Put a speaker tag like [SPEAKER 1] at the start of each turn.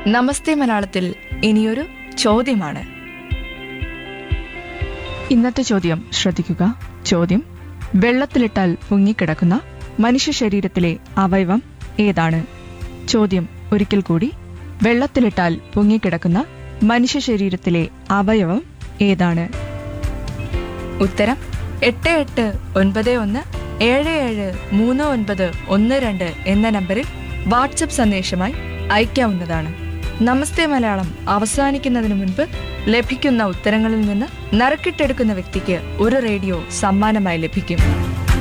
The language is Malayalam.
[SPEAKER 1] നമസ്തേ മലയാളത്തിൽ ഇനിയൊരു ചോദ്യമാണ്
[SPEAKER 2] ഇന്നത്തെ ചോദ്യം ശ്രദ്ധിക്കുക ചോദ്യം വെള്ളത്തിലിട്ടാൽ പൊങ്ങിക്കിടക്കുന്ന മനുഷ്യ ശരീരത്തിലെ അവയവം ഏതാണ് ചോദ്യം ഒരിക്കൽ കൂടി വെള്ളത്തിലിട്ടാൽ പൊങ്ങിക്കിടക്കുന്ന മനുഷ്യ ശരീരത്തിലെ അവയവം ഏതാണ്
[SPEAKER 1] ഉത്തരം എട്ട് എട്ട് ഒൻപത് ഒന്ന് ഏഴ് ഏഴ് മൂന്ന് ഒൻപത് ഒന്ന് രണ്ട് എന്ന നമ്പറിൽ വാട്സപ്പ് സന്ദേശമായി അയക്കാവുന്നതാണ് നമസ്തേ മലയാളം അവസാനിക്കുന്നതിന് മുൻപ് ലഭിക്കുന്ന ഉത്തരങ്ങളിൽ നിന്ന് നറുക്കിട്ടെടുക്കുന്ന വ്യക്തിക്ക് ഒരു റേഡിയോ സമ്മാനമായി ലഭിക്കും